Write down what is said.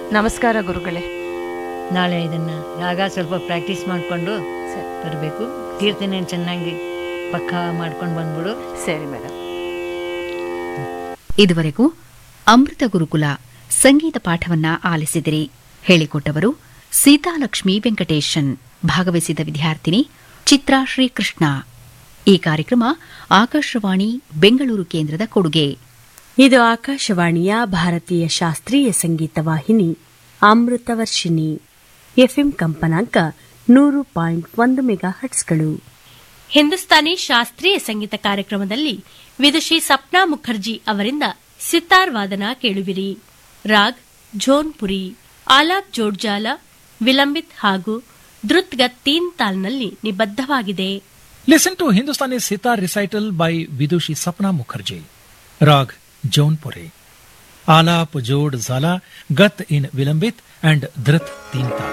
ನಮಸ್ಕಾರ ಗುರುಗಳೇ ನಾಳೆ ಇದನ್ನ ರಾಗ ಸ್ವಲ್ಪ ಪ್ರಾಕ್ಟೀಸ್ ಮಾಡಿಕೊಂಡು ಬರಬೇಕು ಕೀರ್ತನೆ ಚೆನ್ನಾಗಿ ಪಕ್ಕ ಮಾಡ್ಕೊಂಡು ಬಂದ್ಬಿಡು ಸರಿ ಮೇಡಮ್ ಇದುವರೆಗೂ ಅಮೃತ ಗುರುಕುಲ ಸಂಗೀತ ಪಾಠವನ್ನ ಆಲಿಸಿದಿರಿ ಹೇಳಿಕೊಟ್ಟವರು ಸೀತಾಲಕ್ಷ್ಮಿ ವೆಂಕಟೇಶನ್ ಭಾಗವಹಿಸಿದ ವಿದ್ಯಾರ್ಥಿನಿ ಚಿತ್ರಾ ಶ್ರೀಕೃಷ್ಣ ಈ ಕಾರ್ಯಕ್ರಮ ಆಕಾಶವಾಣಿ ಬೆಂಗಳೂರು ಕೇಂದ್ರದ ಕೊಡುಗೆ ಇದು ಆಕಾಶವಾಣಿಯ ಭಾರತೀಯ ಶಾಸ್ತ್ರೀಯ ಸಂಗೀತ ವಾಹಿನಿ ಅಮೃತವರ್ಷಿಣಿ ಎಫ್ಎಂ ಕಂಪನಾಂಕ ನೂರು ಪಾಯಿಂಟ್ ಒಂದು ಮೆಗಾ ಹಟ್ಸ್ಗಳು ಹಿಂದೂಸ್ತಾನಿ ಶಾಸ್ತ್ರೀಯ ಸಂಗೀತ ಕಾರ್ಯಕ್ರಮದಲ್ಲಿ ವಿದುಷಿ ಸಪ್ನಾ ಮುಖರ್ಜಿ ಅವರಿಂದ ಸಿತಾರ್ ವಾದನ ಕೇಳುವಿರಿ ರಾಗ್ ಝೋನ್ಪುರಿ ಆಲಾಪ್ ಜೋಡ್ಜಾಲ ವಿಲಂಬಿತ್ ಹಾಗೂ ದ್ರುತ್ಗತ್ ತೀನ್ ತಾಲ್ನಲ್ಲಿ ನಿಬದ್ಧವಾಗಿದೆ Listen to Hindustani Sitar recital by Vidushi Sapna Mukherjee. Rag Jaunpuri. Alap Jod Zala, Gat in Vilambit and Dhrit Tinta.